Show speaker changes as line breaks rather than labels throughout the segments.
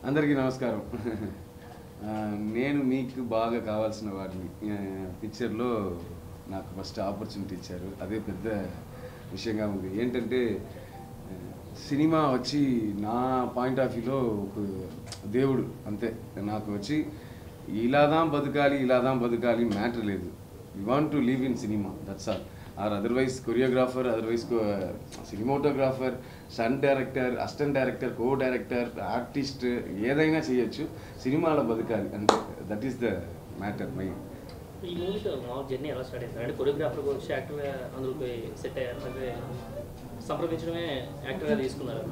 అందరికీ నమస్కారం ఆ, నేను మీకు బాగా కావాల్సిన వాడిని ఆ, పిక్చర్లో నాకు ఫస్ట్ ఆపర్చునిటీ ఇచ్చారు అదే పెద్ద విషయంగా ఉంది ఏంటంటే ఆ, సినిమా వచ్చి నా పాయింట్ ఆఫ్ వ్యూలో ఒక దేవుడు అంతే నాకు వచ్చి ఇలాదా బతకాలి ఇలాదా బతకాలి మ్యాటర్ లేదు you want to live in cinema that's all are otherwise choreographer otherwise cinematographer son director assistant director co director artist ఏదైనా చేయొచ్చు సినిమాలో బతకాలి అంతే that is the matter main
ఈ మూవీతో మామూలు జర్నీ ఎలా స్టార్ట్ అయింది అంటే కొరియోగ్రాఫర్ వచ్చి యాక్టర్గా అందులోకి సెట్ అయ్యారు అంటే సంప్రదించడమే యాక్టర్గా తీసుకున్నారు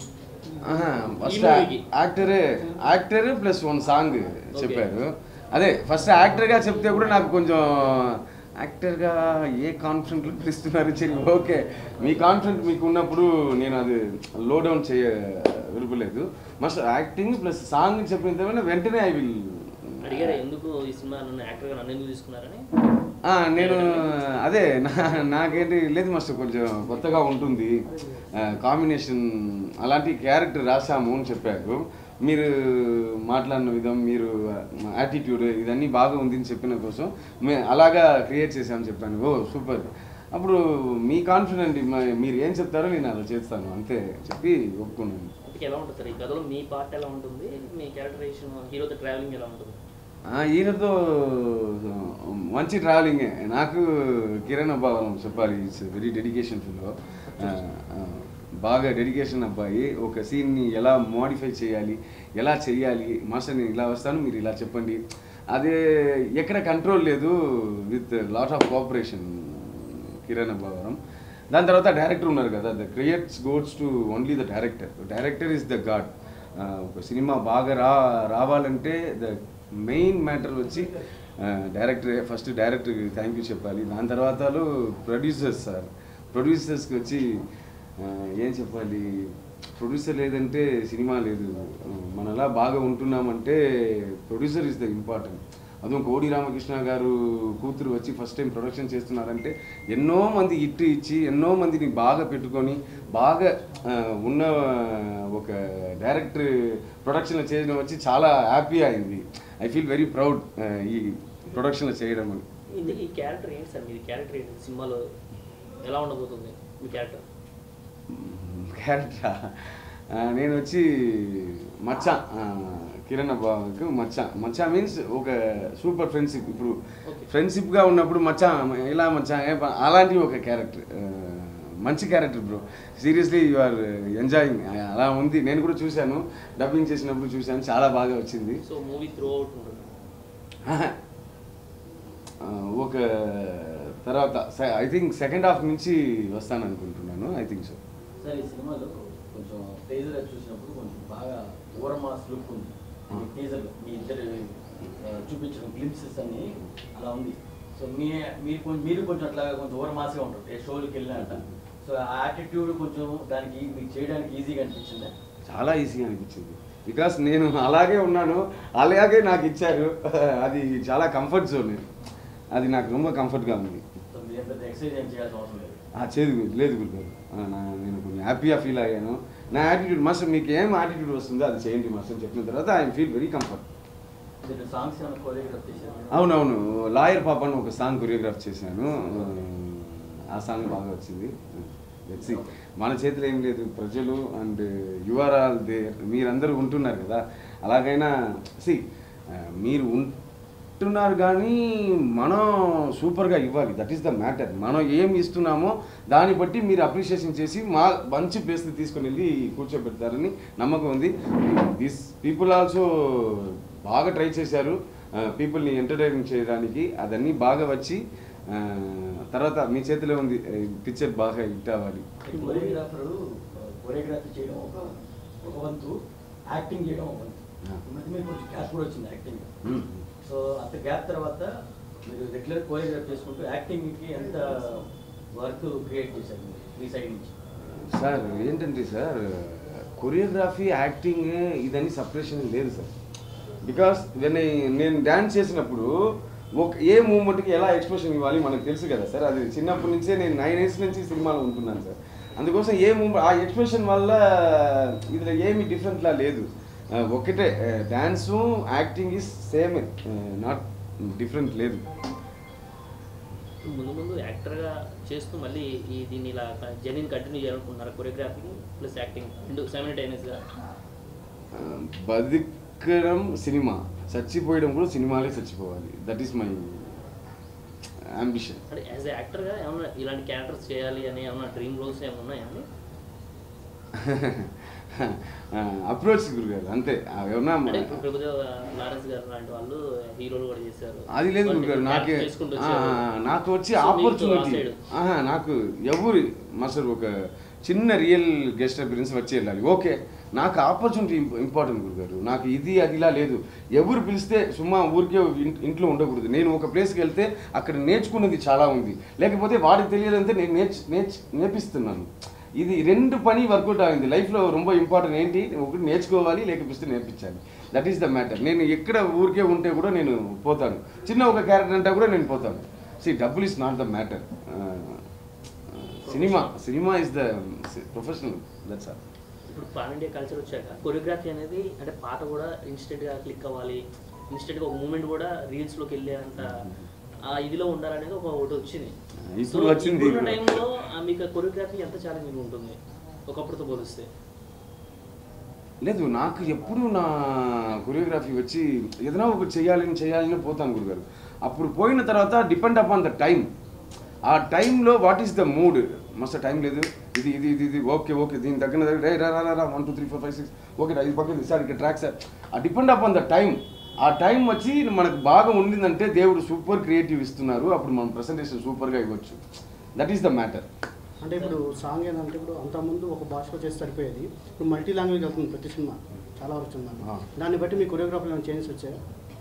ఫస్ట్
ఈ movie కి?
యాక్టరే యాక్టర్ ప్లస్ వన్ సాంగ్ చెప్పారు అదే ఫస్ట్ యాక్టర్గా చెప్తే కూడా నాకు కొంచెం యాక్టర్గా ఏ కాన్ఫిడెంట్లో పిలుస్తున్నారు సరే ఓకే మీ కాన్ఫిడెంట్ మీకు ఉన్నప్పుడు నేను అది లో డౌన్ చేయ విలుపలేదు మస్ట్ యాక్టింగ్ ప్లస్ సాంగ్ చెప్పిన తర్వాత వెంటనే ఐ విల్
అడిగారా ఎందుకు ఈ సినిమా నన్ను యాక్టర్గా నన్ను ఎందుకు తీసుకున్నారని
ఆ, నేను అదే నా నాకేంటి లేదు మాస్టర్ కొంచెం కొత్తగా ఉంటుంది కాంబినేషన్ అలాంటి క్యారెక్టర్ రాసాము అని చెప్పారు మీరు మాట్లాడిన విధం మీరు యాటిట్యూడ్ ఇదన్నీ బాగా ఉంది అని చెప్పిన కోసం మే అలాగా క్రియేట్ చేసామని చెప్పాను ఓ సూపర్ అప్పుడు మీ కాన్ఫిడెంట్ మీరు ఏం చెప్తారో నేను అలా చేస్తాను అంతే చెప్పి ఒప్పుకున్నాను
అందుకే ఎలా ఉంటుంది సార్ ఈ కథలో మీ పార్ట్ ఎలా ఉంటుంది మీ క్యారెక్టరైజేషన్ హీరోతో ట్రావెలింగ్ ఎలా ఉంటుంది
ఆ, ఈయనతో మంచి ట్రావెలింగే నాకు కిరణ్ అబ్బావరం చెప్పాలి ఇట్స్ వెరీ డెడికేషన్ ఫుల్ బాగా డెడికేషన్ అబ్బాయి ఒక సీన్ని ఎలా మోడిఫై చేయాలి ఎలా చేయాలి మాస్టర్ నేను ఇలా వస్తాను మీరు ఇలా చెప్పండి అదే ఎక్కడ కంట్రోల్ లేదు with lot of cooperation Kiran Abbavaram దాని తర్వాత డైరెక్టర్ ఉన్నారు కదా the creates gods to only the director director is the god ఒక సినిమా బాగా రా రావాలంటే ద మెయిన్ మ్యాటర్ వచ్చి డైరెక్టర్ ఫస్ట్ డైరెక్టర్కి థ్యాంక్ యూ చెప్పాలి దాని తర్వాత ప్రొడ్యూసర్స్ సార్ ప్రొడ్యూసర్స్కి వచ్చి ఆ, ఏం చెప్పాలి ప్రొడ్యూసర్ లేదంటే సినిమా లేదు మన అలా బాగా ఉంటున్నామంటే ప్రొడ్యూసర్ ఇస్ ద ఇంపార్టెంట్ అదో కోడి రామకృష్ణ గారు కూతురు వచ్చి ఫస్ట్ టైం ప్రొడక్షన్ చేస్తున్నారంటే ఎన్నో మంది ఇట్టు ఇచ్చి ఎన్నో మందిని బాగా పెట్టుకొని బాగా ఆ, ఉన్న ఒక డైరెక్టర్ ప్రొడక్షన్లో చేయడం వచ్చి చాలా హ్యాపీ అయింది ఐ ఫీల్ వెరీ ప్రౌడ్ ఈ ప్రొడక్షన్లో చేయడం అని
ఇందుకు ఈ క్యారెక్టర్ ఏంటి సార్ మీది క్యారెక్టర్ ఏంటి సినిమాలో ఎలా ఉండబోతుంది మీ క్యారెక్టర్
క్యారెక్టరా నేను వచ్చి మచ్చ ఆ, కిరణ్ బాబుకు మచ్చ మచ్చ మీన్స్ ఒక సూపర్ ఫ్రెండ్షిప్ ఇప్పుడు
Okay.
ఫ్రెండ్షిప్గా ఉన్నప్పుడు మచ్చ ఇలా మచ్చ ఏ ప- అలాంటి ఒక క్యారెక్టర్ మంచి character bro seriously you are enjoying అలా ఉంది నేను కూడా చూశాను డబ్బింగ్ చేసినప్పుడు చూశాను చాలా బాగా వచ్చింది
సో మూవీ త్రూ అవుట్ ఉంటుంది
ఆ, ఒక తర్వాత ఐ థింక్ సెకండ్ హాఫ్ నుంచి వస్తాను అనుకుంటున్నాను ఐ థింక్ సో
సార్ ఈ సినిమాలో కొంచెం టేజర్ చూసినప్పుడు కొంచెం బాగా ఓరమాస్ లుక్ ఉంది
Hmm.
టీజర్ మీ ఇద్దరు ఆ, చూపించిన గ్లిమ్సెస్ అన్ని అలా ఉంది సో మీ మీరు కొంచెం మీరు కొంచెం అట్లా కొంచెం ఓరమాస్గా ఉంటారు ఏ షోలకి వెళ్ళినట్ట సో ఆ యాటిట్యూడ్ కొంచెం దానికి మీకు చేయడానికి ఈజీగా అనిపించిందా
చాలా ఈజీగా అనిపించింది బికాస్ నేను అలాగే ఉన్నాను అలాగే నాకు ఇచ్చారు అది చాలా కంఫర్ట్ జోన్ అది నాకు ரொம்ப కంఫర్ట్గా ఉంది
సో మీరు ఎంత ఎక్సర్సైజ్ ఏం చేయాల్సిన అవసరం లేదు
ఆ చేదు లేదు గురుగారు ఆ, నా- నేను కొంచెం హ్యాపీగా ఫీల్ అయ్యాను నా యాటిట్యూడ్ మాస్టర్ మీకు ఏం యాటిట్యూడ్ వస్తుందో అది చేయండి మాస్టర్ అని చెప్పిన తర్వాత ఐ ఫీల్ వెరీ కంఫర్ట్
దీంట్లో సాంగ్స్ ఏమైనా కోరియోగ్రాఫ్ చేశారు
అవునవును లాయర్ పాప అని ఒక సాంగ్ కొరియోగ్రాఫ్ చేశాను ఆ సాంగ్ బాగా వచ్చింది Let's see. మన చేతిలో ఏం లేదు ప్రజలు అండ్ యువర్ ఆల్ దేర్ మీరందరూ ఉంటున్నారు కదా అలాగైనా సి మీరు ఉంటున్నారు కానీ మనం సూపర్గా ఇవ్వాలి దట్ ఈస్ ద మ్యాటర్ మనం ఏం ఇస్తున్నామో దాన్ని బట్టి మీరు అప్రిషియేషన్ చేసి మా మంచి ప్లేస్ని తీసుకొని వెళ్ళి కూర్చోబెడతారని నమ్మకం ఉంది దిస్ పీపుల్ ఆల్సో బాగా ట్రై చేశారు పీపుల్ని ఎంటర్టైన్ చేయడానికి అదన్నీ బాగా వచ్చి ఆ, తర్వాత మీ చేతిలో ఉంది పిక్చర్ బాగా హిట్ అవ్వాలి
కొరియోగ్రాఫర్ కొరియోగ్రఫీ చేయడం ఒక ఒక వంతు యాక్టింగ్ చేయడం ఒక వంతు
ఆ.
ఈ మధ్య మీరు కొంచెం గ్యాప్ కూడా వచ్చింది యాక్టింగ్
మ్మ్.
సో అంత గ్యాప్ తర్వాత మీరు రెగ్యులర్ కోరియోగ్రాఫ్ చేసుకుంటూ యాక్టింగ్కి ఎంత వర్క్ క్రియేట్ చేశారు మీరు మీ సైడ్ నుంచి
సార్ ఏంటంటే సార్ కొరియోగ్రఫీ యాక్టింగ్ ఇదని సపరేషన్ లేదు సార్ బికాస్ నేను డ్యాన్స్ చేసినప్పుడు ఒక ఏ మూమెంట్కి ఎలా ఎక్స్ప్రెషన్ ఇవ్వాలి మనకు తెలుసు కదా సార్ అది చిన్నప్పటి నుంచే నేను నైన్ ఇయర్స్ నుంచి సినిమాలో ఉంటున్నాను సార్ అందుకోసం ఏ మూమెంట్ ఆ ఎక్స్ప్రెషన్ వల్ల ఇందులో ఏమి డిఫరెంట్లా లేదు ఒకటే dance acting is same not different లేదు
ముందు ముందు యాక్టర్గా చేస్తూ మళ్ళీ ఈ దీన్ని ఇలా జర్నీని కంటిన్యూ చేయాలనుకుంటున్నారు కొరియోగ్రఫీ ప్లస్ యాక్టింగ్ రెండు సైమిల్టైనస్గా
ఆ, బతకడం సినిమా చచ్చిపోయడం కూడా సినిమాలే చచ్చిపోవాలి దట్ ఈస్ మై అంబిషన్
అంటే యాజ్ ఎ యాక్టర్గా ఏమన్నా ఇలాంటి క్యారెక్టర్స్ చేయాలి అని ఏమన్నా డ్రీమ్ రోల్స్ ఏమైనా ఉన్నాయా అని
అప్రోచ్ గురుగారు అంతే అవి ఏమన్నా
అంటే ఇప్పుడు ప్రభుదేవ్ లారెన్స్ గారు లాంటి వాళ్ళు హీరోలు కూడా చేశారు
అది లేదు
వాళ్ళు
గురుగారు నాకే
character చేసుకుంటూ
ఆ,
వచ్చారు.
నాకు వచ్చి
So, మీకు ఆ
ఆపర్చునిటీ
side.
నాకు ఎవరు మాస్టర్ ఒక చిన్న రియల్ గెస్ట్ అపిరెన్స్ వచ్చి వెళ్ళాలి ఓకే నాకు ఆపర్చునిటీ ఇంపార్టెంట్ గురుగారు నాకు ఇది అదిలా లేదు ఎవరు పిలిస్తే సుమ్మా ఊరికే ఇన్- ఇంట్లో ఉండకూడదు నేను ఒక ప్లేస్కి వెళ్తే అక్కడ నేర్చుకున్నది చాలా ఉంది లేకపోతే వాడికి తెలియదంటే నేను నేర్చు నేర్చు నేర్పిస్తున్నాను ఇది రెండు పని వర్కౌట్ అయింది లైఫ్లో ரொம்ப ఇంపార్టెంట్ ఏంటి ఒకటి నేర్చుకోవాలి లేకపోతే నేర్పించాలి దట్ ఈస్ ద మ్యాటర్ నేను ఎక్కడ ఊరికే ఉంటే కూడా నేను పోతాను చిన్న ఒక క్యారెక్టర్ అంటే కూడా నేను పోతాను సి డబ్బుల్ is not the matter cinema cinema is the professional that's all
ఇప్పుడు పాన్ ఇండియా కల్చర్ వచ్చాక కొరియోగ్రఫీ అనేది అంటే పాట కూడా ఇన్స్టెంట్గా క్లిక్ అవ్వాలి ఇన్స్టెంట్గా ఒక మూమెంట్ కూడా రీల్స్లోకి వెళ్ళే అంత ఆ ఇదిలో ఉండాలనేది ఒక ఒకటి వచ్చింది
ఇప్పుడు వచ్చింది.
ఇప్పుడున్న టైంలో మీకు కొరియోగ్రఫీ ఎంత ఛాలెంజింగ్ ఉంటుంది ఒకప్పుడుతో పోలిస్తే
లేదు నాకు ఎప్పుడు నా కొరియోగ్రఫీ వచ్చి ఏదైనా ఒకటి చేయాలని చేయాలని పోతాను గురుగారు అప్పుడు పోయిన తర్వాత డిపెండ్ అపాన్ ద టైం ఆ టైంలో వాట్ ఈస్ ద మూడ్ మస్తు టైం లేదు ఇది ఇది ఇది ఇది ఓకే ఓకే దీని తగ్గిన దగ్గర రే రా రా రా one two three four five six okay ఇది పక్కన సార్ ఇక్కడ ట్రాక్ సార్ ఆ డిపెండ్ అపాన్ ద టైం ఆ టైం వచ్చి మనకు బాగా ఉండిందంటే దేవుడు సూపర్ క్రియేటివ్ ఇస్తున్నారు అప్పుడు మనం ప్రజెంటేషన్ సూపర్గా ఇవ్వచ్చు దట్ ఈస్ ద మ్యాటర్
అంటే ఇప్పుడు సాంగ్ ఏంటంటే ఇప్పుడు అంతకుముందు ఒక భాషలో చేసి సరిపోయేది ఇప్పుడు మల్టీ లాంగ్వేజ్ వెళ్తుంది ప్రతి సినిమా చాలా వరకు సినిమాలు
ఆ.
దాన్ని బట్టి మీ కొరియోగ్రాఫర్లో ఏమైనా చేంజెస్ వచ్చాయా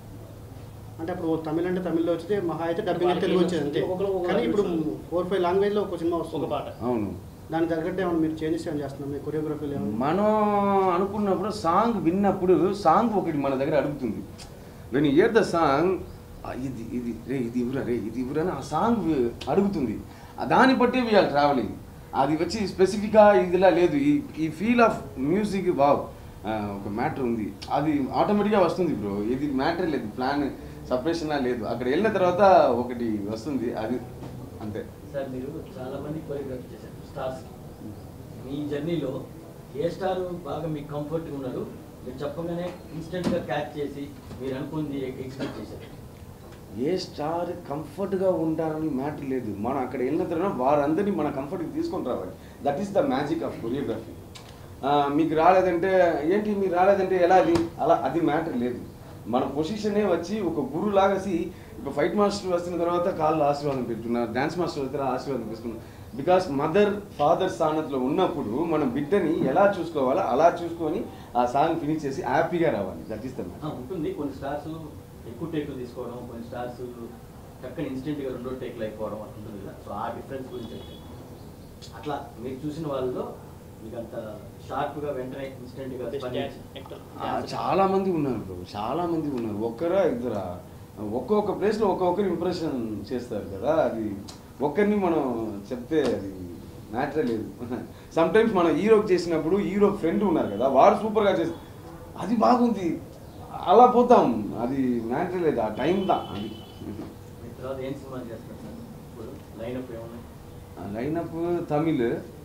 అంటే అప్పుడు తమిళ అంటే తమిళ్లో వచ్చితే మహా అయితే డబ్బింగ్ అయితే తెలుగు వచ్చేది అంతే
ఒక్కొక్కరు ఒక్కొక్క
కానీ ఇప్పుడు
language
ఫోర్ ఫైవ్ లాంగ్వేజ్లో ఒక సినిమా
ఒక
వస్తుంది
పాట
అవును
దానికి తగ్గట్టు ఏమైనా మీరు చేంజెస్ ఏమైనా చేస్తున్నారు మీ కొరియోగ్రఫీలో ఏమైనా
మనం అనుకున్నప్పుడు సాంగ్ విన్నప్పుడు సాంగ్ ఒకటి మన దగ్గర అడుగుతుంది వెన్ ఇయర్ ద సాంగ్ ఇది ఇది రే ఇది ఇవ్వరా రే ఇది ఇవ్వరా అని ఆ సాంగ్ అడుగుతుంది ఆ దాన్ని బట్టి వీఆర్ ట్రావెలింగ్ అది వచ్చి స్పెసిఫిక్గా ఇదిలా లేదు ఈ ఈ ఫీల్ ఆఫ్ మ్యూజిక్ వావ్ ఒక మ్యాటర్ ఉంది అది ఆటోమేటిక్గా వస్తుంది బ్రో ఇది మ్యాటర్ లేదు ప్లాన్ సపరేషన్ లేదు అక్కడ వెళ్ళిన తర్వాత ఒకటి వస్తుంది అది అంతే
సార్ మీరు చాలా మంది కొరియోగ్రఫీ చేశారు స్టార్స్ మీ జర్నీలో ఏ స్టార్ బాగా మీకు కంఫర్ట్గా ఉన్నారు మీరు చెప్పగానే ఇన్స్టెంట్ గా క్యాచ్ చేసి మీరు అనుకుంది ఎక్స్పెక్ట్ చేశారు
ఏ స్టార్ కంఫర్ట్గా ఉంటారని మ్యాటర్ లేదు మనం అక్కడ వెళ్ళిన తర్వాత వారందరినీ మన కంఫర్ట్కి తీసుకొని రావాలి that is the magic of choreography మీకు రాలేదంటే ఏంటి మీరు రాలేదంటే ఎలా అది అలా అది మ్యాటర్ లేదు మన పొజిషనే వచ్చి ఒక గురువు లాగసి ఇప్పుడు ఫైట్ మాస్టర్ వచ్చిన తర్వాత కాళ్ళు ఆశీర్వాదం పెట్టున్నారు డాన్స్ మాస్టర్ వస్తే ఆశీర్వాదం తీసుకున్నారు బికాస్ మదర్ ఫాదర్ స్థానంలో ఉన్నప్పుడు మనం బిడ్డని ఎలా చూసుకోవాలో అలా చూసుకొని ఆ సాంగ్ ఫినిష్ చేసి హ్యాపీగా రావాలి that is the
uh,
matter
ఉంటుంది కొన్ని స్టార్స్ ఎక్కువ టేకులు తీసుకోవడం కొన్ని స్టార్స్ చక్కని ఇన్స్టెంట్ గా రెండో టేకులు అయిపోవడం అట్లా ఉంటుంది కదా సో ఆ డిఫరెన్స్ గురించి అయితే అట్లా మీరు చూసిన వాళ్ళలో మీకు అంత షార్ప్ గా వెంటనే ఇన్స్టెంట్ గా
బెస్ట్
స్పందించి
యాక్టర్
ఆ, చాలా మంది ఉన్నారు బ్రో చాలా మంది ఉన్నారు ఒక్కరా ఇద్దరా ఒక్కొక్క ప్లేస్లో ఒక్కొక్కరు ఇంప్రెషన్ చేస్తారు కదా అది ఒక్కరిని మనం చెప్తే అది మ్యాటరే లేదు సమ్ టైమ్స్ మనం హీరోకి చేసినప్పుడు హీరో ఫ్రెండ్ ఉన్నారు కదా వాడు సూపర్గా చేసి అది బాగుంది అలా పోతాం అది మ్యాటరే లేదు ఆ టైం దా అది
మీ తర్వాత ఏం సినిమాలు చేస్తారు సార్ ఇప్పుడు లైన్ అప్ ఏమన్నా
lineup Tamil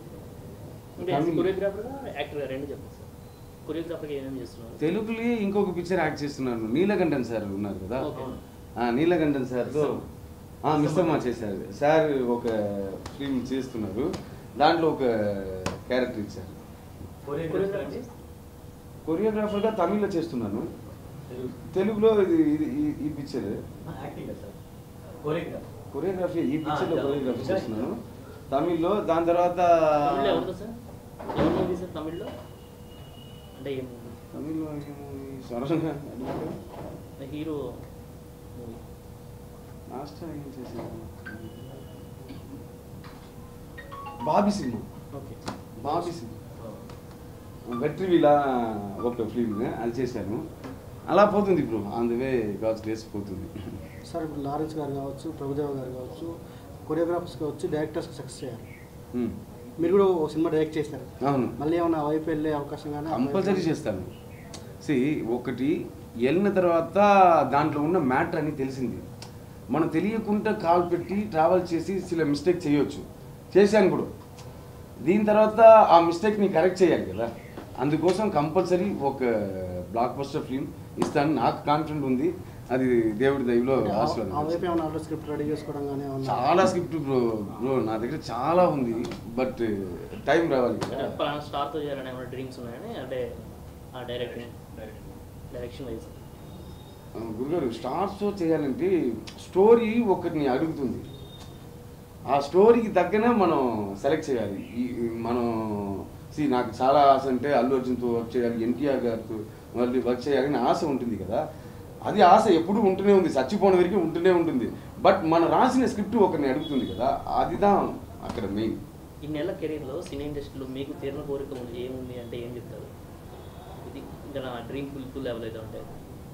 Tamil
choreographer actor రెండు చెప్పండి సార్ కొరియోగ్రాఫర్గా ఏమేమి చేస్తున్నారు
తెలుగులో ఇంకొక పిక్చర్ యాక్ట్ చేస్తున్నాను నీలకంఠన్ సార్ ఉన్నారు కదా
ఓకే.
ఆ, నీలకంఠన్ సార్తో ఆ, మిస్సమ్మ చేశారు సార్ ఒక ఫిల్మ్ చేస్తున్నారు దాంట్లో ఒక క్యారెక్టర్ ఇచ్చారు
కొరియోగ్రఫీ అంటే
కొరియోగ్రాఫర్గా తమిళ్లో చేస్తున్నాను
తెలుగు
తెలుగులో ఇది ఇది ఈ- ఈ picture
acting sir choreograph
choreography ఈ పిక్చర్లో
ఆ,
కొరియోగ్రఫీ
correct.
చేస్తున్నాను తమిళ్లో దాని తర్వాత
తమిళ్లో ఎవరితో సార్ ఎవరు మూవీ సార్ తమిళ్లో అంటే ఏం మూవీ
తమిళ్లో ఏమూవీ? సడన్గా అడిగారు.
హీరో మూవీ
లాస్ట్ టైం ఏం చేశాను Bobby cinema
okay
Bobby cinema వెట్రివిలా ఒక ఫిల్మ్ అది చేశాను అలా పోతుంది ఇప్పుడు on the way God's grace పోతుంది
సార్ ఇప్పుడు లారెన్స్ గారు కావచ్చు ప్రభుదేవ గారు కావచ్చు కొరియోగ్రాఫర్స్ కావచ్చు డైరెక్టర్స్ సక్సెస్ అయ్యారు
Hmm.
మీరు కూడా ఒక సినిమా డైరెక్ట్ చేశారు
అవును
మళ్ళీ ఏమైనా వైపు వెళ్ళే అవకాశం కానీ
కంపల్సరీ చేస్తాను సి ఒకటి వెళ్ళిన తర్వాత దాంట్లో ఉన్న మ్యాటర్ అని తెలిసింది మనం తెలియకుండా కాల్ పెట్టి ట్రావెల్ చేసి చిల మిస్టేక్ చేయొచ్చు చేశాను కూడా దీని తర్వాత ఆ మిస్టేక్ని కరెక్ట్ చేయాలి కదా అందుకోసం కంపల్సరీ ఒక బ్లాక్ బస్టర్ ఫిల్మ్ ఇస్తాను నాకు కాన్ఫిడెంట్ ఉంది అది దేవుడి దయలో
అంటే ఆ- ఆ
ఆశీర్వాదం
వైపు ఏమైనా ఆల్రెడీ స్క్రిప్ట్ రెడీ చేసుకోవడం కానీ ఏమన్నా
చాలా స్క్రిప్ట్ బ్రో బ్రో నా దగ్గర చాలా ఉంది బట్ టైం రావాలి కదా
అంటే పలానా స్టార్తో చేయాలని ఏమైనా డ్రీమ్స్ ఉన్నాయని అంటే ఆ డైరెక్షన్ డైరెక్షన్ వైజ్
ఆ, గురుగారు స్టార్స్ షో చేయాలంటే స్టోరీ ఒకరిని అడుగుతుంది ఆ స్టోరీకి తగ్గనే మనం సెలెక్ట్ చేయాలి ఈ ఈ మనం సి నాకు చాలా ఆశ అంటే అల్లు అర్జున్తో వర్క్ చేయాలి ఎన్టీఆర్ గారితో మళ్ళీ వర్క్ చేయాలని ఆశ ఉంటుంది కదా అది ఆశ ఎప్పుడూ ఉంటూనే ఉంది చచ్చిపోయిన వరకు ఉంటూనే ఉంటుంది బట్ మనం రాసిన స్క్రిప్ట్ ఒకరిని అడుగుతుంది కదా అదిదా అక్కడ మెయిన్
ఈ నెల కెరీర్లో సినీ ఇండస్ట్రీలో మీకు తీరిన కోరిక ఉంది ఏముంది అంటే ఏం చెప్తారు ఇది ఇంకా నా డ్రీమ్ ఫుల్ ఫుల్ లెవెల్ అయితే ఉంటాయి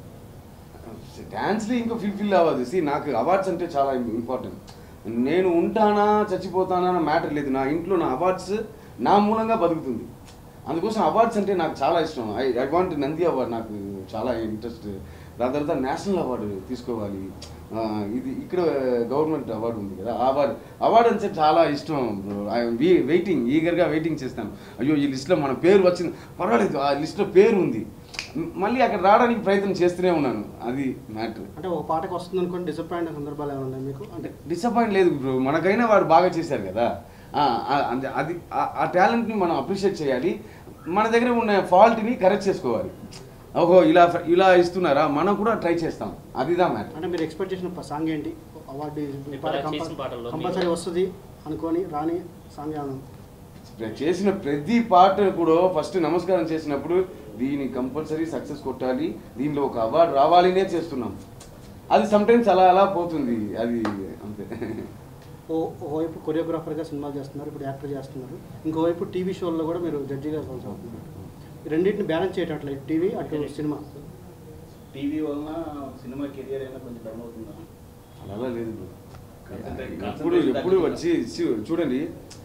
డ్యాన్స్లో ఇంకా ఫుల్ఫిల్ అవ్వదు సి నాకు అవార్డ్స్ అంటే చాలా ఇంపార్టెంట్ నేను ఉంటానా చచ్చిపోతానా అన్న మ్యాటర్ లేదు నా ఇంట్లో నా అవార్డ్స్ నా మూలంగా బతుకుతుంది అందుకోసం అవార్డ్స్ అంటే నాకు చాలా ఇష్టం I I want Nandi award నాకు చాలా ఇంట్రెస్ట్ దాని తర్వాత నేషనల్ అవార్డు తీసుకోవాలి ఆ, ఇది ఇక్కడ గవర్నమెంట్ అవార్డు ఉంది కదా ఆ అవార్డు అవార్డు అంటే చాలా ఇష్టం ఐఎమ్ వెయిటింగ్ ఈగర్గా వెయిటింగ్ చేస్తాను అయ్యో ఈ లిస్ట్లో మన పేరు వచ్చింది పర్వాలేదు ఆ లిస్ట్లో పేరు ఉంది మ్, మళ్ళీ అక్కడ రావడానికి ప్రయత్నం చేస్తూనే ఉన్నాను అది మ్యాటర్
అంటే ఒక పాటకు వస్తుంది అనుకోండి డిసప్పాయింట్ సందర్భాలు ఏమైనా ఉన్నాయి మీకు అంటే
డిసప్పాయింట్ లేదు బ్రో మనకైనా వాడు బాగా చేశారు కదా ఆ, ఆ, అంతే అది ఆ- ఆ టాలెంట్ని మనం అప్రిషియేట్ చేయాలి మన దగ్గర ఉన్న ఫాల్ట్ని కరెక్ట్ చేసుకోవాలి ఓహో ఇలా ఇలా ఇస్తున్నారా మనం కూడా ట్రై చేస్తాం అదిదా మ్యాటర్
అంటే మీరు ఎక్స్పెక్ట్ చేసిన సాంగ్ ఏంటి అవార్డు
ఇప్పుడు చేసిన పాటల్లో
కంపల్సరీ
మీరు-
వస్తుంది అనుకొని రాని సాంగ్ ఏమైనా
చేసిన ప్రతి పాట కూడా ఫస్ట్ నమస్కారం చేసినప్పుడు దీని కంపల్సరీ సక్సెస్ కొట్టాలి దీనిలో ఒక అవార్డు రావాలనే చేస్తున్నాం అది సమ్టైమ్స్ అలా అలా పోతుంది అది అంతే
ఓ ఓవైపు కొరియోగ్రాఫర్గా సినిమాలు చేస్తున్నారు ఇప్పుడు యాక్టర్ చేస్తున్నారు ఇంకోవైపు టీవీ షోల్లో కూడా మీరు జడ్జిగా కొనసాగుతున్నారు ఈ రెండింటిని బ్యాలెన్స్ చేయటట్లే టీవీ అటు సినిమా
టీవీ వలన సినిమా కెరియర్ అయినా కొంచెం డౌన్ అవుతుందా
అలా లేదు bro.
Concentrate-
ఎప్పుడు
concentration
ఎప్పుడు
తగ్గుతుందా?
వచ్చి చూ- చూడండి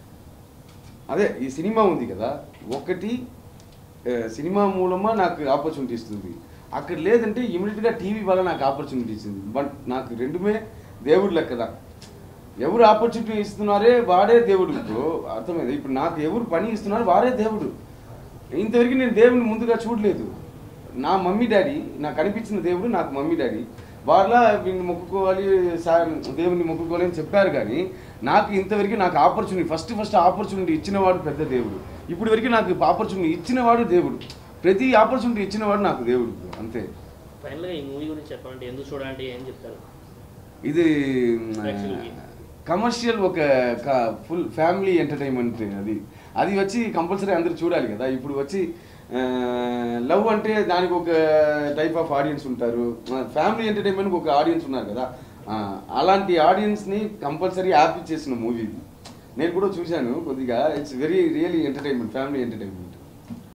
అదే ఈ సినిమా ఉంది కదా ఒకటి ఆ, సినిమా మూలమా నాకు ఆపర్చునిటీ ఇస్తుంది అక్కడ లేదంటే ఇమీడియట్గా టీవీ వల్ల నాకు ఆపర్చునిటీ ఇస్తుంది బట్ నాకు రెండుమే దేవుడు లెక్కదా ఎవరు ఆపర్చునిటీ ఇస్తున్నారే వాడే దేవుడు ఇప్పుడు అర్థమైంది ఇప్పుడు నాకు ఎవరు పని ఇస్తున్నారు వారే దేవుడు ఇంతవరకు నేను దేవుని ముందుగా చూడలేదు నా మమ్మీ డాడీ నాకు కనిపించిన దేవుడు నాకు మమ్మీ డాడీ వాళ్ళ వీడిని మొక్కుకోవాలి సా- దేవుని మొక్కుకోవాలి అని చెప్పారు కానీ నాకు ఇంతవరకు నాకు ఆపర్చునిటీ ఫస్ట్ ఫస్ట్ ఆపర్చునిటీ ఇచ్చినవాడు పెద్ద దేవుడు ఇప్పుడు వరకు నాకు ఆపర్చునిటీ ఇచ్చినవాడు దేవుడు ప్రతి ఆపర్చునిటీ ఇచ్చినవాడు నాకు దేవుడు అంతే
ఫైనల్గా ఈ మూవీ గురించి చెప్పాలంటే ఎందుకు చూడాలంటే ఏం చెప్తారు
ఇది
Actually.
కమర్షియల్ ఒక ఫుల్ ఫ్యామిలీ ఎంటర్టైన్మెంట్ అది అది వచ్చి కంపల్సరీ అందరూ చూడాలి కదా ఇప్పుడు వచ్చి లవ్ అంటే దానికి ఒక టైప్ ఆఫ్ ఆడియన్స్ ఉంటారు ఫ్యామిలీ ఎంటర్టైన్మెంట్కి ఒక ఆడియన్స్ ఉన్నారు కదా ఆ, అలాంటి ఆడియన్స్ని కంపల్సరీ హ్యాపీ చేసిన మూవీ ఇది నేను కూడా చూశాను కొద్దిగా it's very really entertainment family entertainment